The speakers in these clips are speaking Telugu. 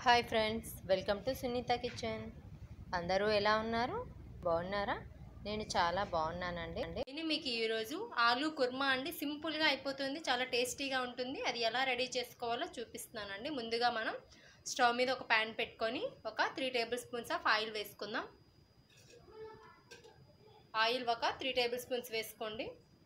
hi friends welcome to Sunitha kitchen అందరూ ఎలా ఉన్నారు బాగున్నారా నేను చాలా బాగున్నానండి అండి నేను మీకు ఈరోజు ఆలు కుర్మా అండి సింపుల్గా అయిపోతుంది చాలా టేస్టీగా ఉంటుంది అది ఎలా రెడీ చేసుకోవాలో చూపిస్తున్నానండి ముందుగా మనం స్టవ్ మీద ఒక ప్యాన్ పెట్టుకొని ఒక three tablespoons of oil వేసుకుందాం ఆయిల్ ఒక త్రీ టేబుల్ స్పూన్స్ వేసుకోండి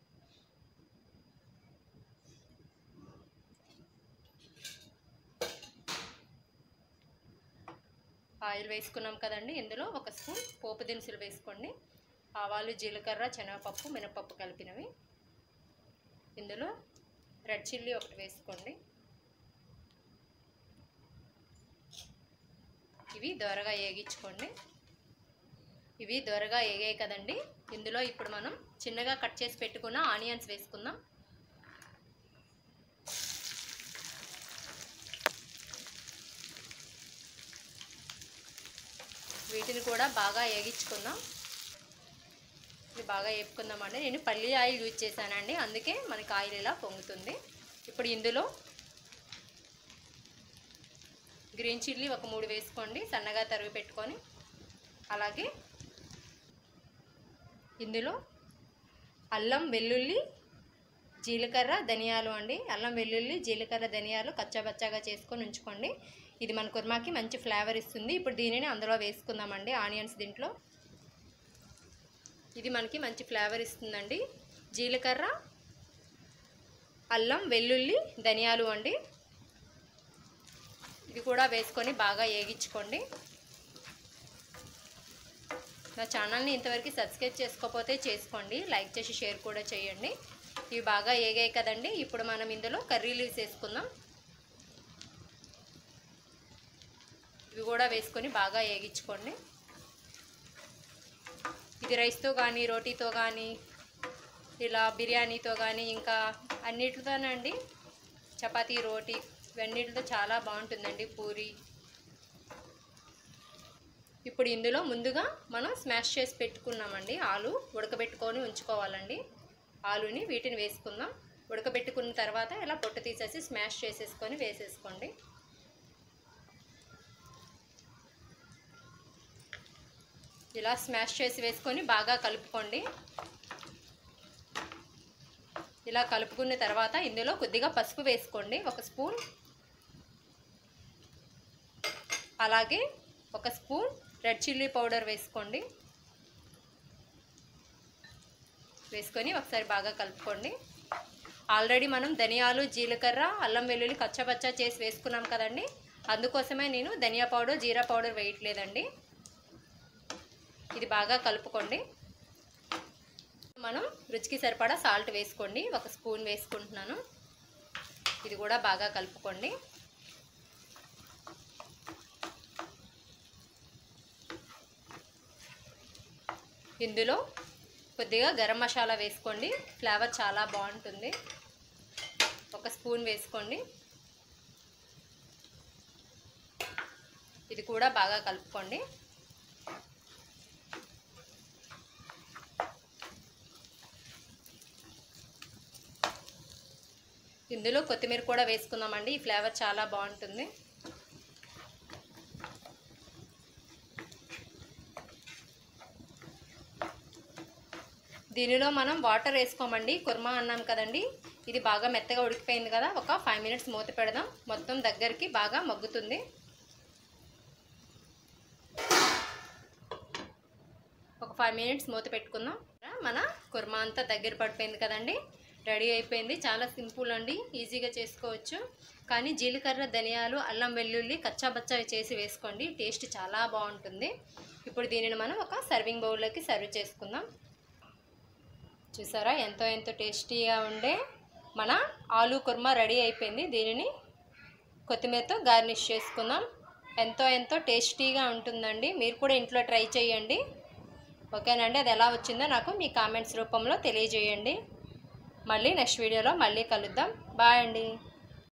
ఆయిల్ వేసుకున్నాం కదండి ఇందులో ఒక స్పూన్ పోపు దినుసులు వేసుకోండి ఆవాలు జీలకర్ర శనగపప్పు మినపప్పు కలిపినవి ఇందులో రెడ్ చిల్లీ ఒకటి వేసుకోండి ఇవి దోరగా వేగించుకోండి ఇవి దోరగా వేగాయి కదండి ఇందులో ఇప్పుడు మనం చిన్నగా కట్ చేసి పెట్టుకున్న ఆనియన్స్ వేసుకుందాం వీటిని కూడా బాగా వేగించుకుందాం ఇది బాగా వేపుకుందామండి నేను పల్లి ఆయిల్ యూజ్ చేశానండి అందుకే మనకి ఆయిల్ ఇలా పొంగుతుంది ఇప్పుడు ఇందులో గ్రీన్ చిల్లీ ఒక మూడు వేసుకోండి సన్నగా తరిగి పెట్టుకొని అలాగే ఇందులో అల్లం వెల్లుల్లి జీలకర్ర ధనియాలు అండి అల్లం వెల్లుల్లి జీలకర్ర ధనియాలు కచ్చాబచ్చాగా చేసుకొని ఉంచుకోండి ఇది మన కుర్మాకి మంచి ఫ్లేవర్ ఇస్తుంది ఇప్పుడు దీనిని అందులో వేసుకుందామండి ఆనియన్స్ దీంట్లో ఇది మనకి మంచి ఫ్లేవర్ ఇస్తుందండి జీలకర్ర అల్లం వెల్లుల్లి ధనియాలు అండి ఇది కూడా వేసుకొని బాగా వేగించుకోండి నా ఛానల్ని ఇంతవరకు సబ్స్క్రైబ్ చేసుకోకపోతే చేసుకోండి లైక్ చేసి షేర్ కూడా చేయండి ఇవి బాగా ఏగాయి కదండి ఇప్పుడు మనం ఇందులో కర్రీ లీవ్స్ వేసుకుందాం ఇవి కూడా వేసుకొని బాగా వేగించుకోండి ఇది రైస్తో కానీ రోటీతో కానీ ఇలా బిర్యానీతో కానీ ఇంకా అన్నిటితోనండి చపాతీ రోటీ ఇవన్నిటితో చాలా బాగుంటుందండి పూరి ఇప్పుడు ఇందులో ముందుగా మనం స్మాష్ చేసి పెట్టుకున్నామండి ఆలు ఉడకబెట్టుకొని ఉంచుకోవాలండి ఆలుని వీటిని వేసుకుందాం ఉడకబెట్టుకున్న తర్వాత ఇలా పొట్టు తీసేసి స్మాష్ చేసేసుకొని వేసేసుకోండి ఇలా స్మాష్ చేసి వేసుకొని బాగా కలుపుకోండి ఇలా కలుపుకున్న తర్వాత ఇందులో కొద్దిగా పసుపు వేసుకోండి ఒక స్పూన్ అలాగే ఒక స్పూన్ రెడ్ చిల్లీ పౌడర్ వేసుకోండి వేసుకొని ఒకసారి బాగా కలుపుకోండి ఆల్రెడీ మనం ధనియాలు జీలకర్ర అల్లం వెల్లుల్లి కచ్చపచ్చ చేసి వేసుకున్నాం కదండి అందుకోసమే నేను ధనియా పౌడర్ జీరా పౌడర్ వేయట్లేదండి ఇది బాగా కలుపుకోండి మనం రుచికి సరిపడా సాల్ట్ వేసుకోండి ఒక స్పూన్ వేసుకుంటున్నాను ఇది కూడా బాగా కలుపుకోండి ఇందులో కొద్దిగా గరం మసాలా వేసుకోండి ఫ్లేవర్ చాలా బాగుంటుంది ఒక స్పూన్ వేసుకోండి ఇది కూడా బాగా కలుపుకోండి ఇందులో కొత్తిమీర కూడా వేసుకుందామండి ఈ ఫ్లేవర్ చాలా బాగుంటుంది దీనిలో మనం వాటర్ వేసుకోమండి కుర్మా అన్నాం కదండి ఇది బాగా మెత్తగా ఉడికిపోయింది కదా ఒక ఫైవ్ మినిట్స్ మూత పెడదాం మొత్తం దగ్గరికి బాగా మగ్గుతుంది ఒక ఫైవ్ మినిట్స్ మూత పెట్టుకుందాం మన కుర్మా అంతా దగ్గర పడిపోయింది కదండి రెడీ అయిపోయింది చాలా సింపుల్ అండి ఈజీగా చేసుకోవచ్చు కానీ జీలకర్ర ధనియాలు అల్లం వెల్లుల్లి కచ్చాబచ్చా చేసి వేసుకోండి టేస్ట్ చాలా బాగుంటుంది ఇప్పుడు దీనిని మనం ఒక సర్వింగ్ బౌల్లోకి సర్వ్ చేసుకుందాం చూసారా ఎంతో ఎంతో టేస్టీగా ఉండే మన ఆలూ కుర్మా రెడీ అయిపోయింది దీనిని కొత్తిమీరతో గార్నిష్ చేసుకుందాం ఎంతో ఎంతో టేస్టీగా ఉంటుందండి మీరు కూడా ఇంట్లో ట్రై చేయండి ఓకేనండి అది ఎలా వచ్చిందో నాకు మీ కామెంట్స్ రూపంలో తెలియజేయండి మళ్ళీ నెక్స్ట్ వీడియోలో మళ్ళీ కలుద్దాం బాయ్ అండి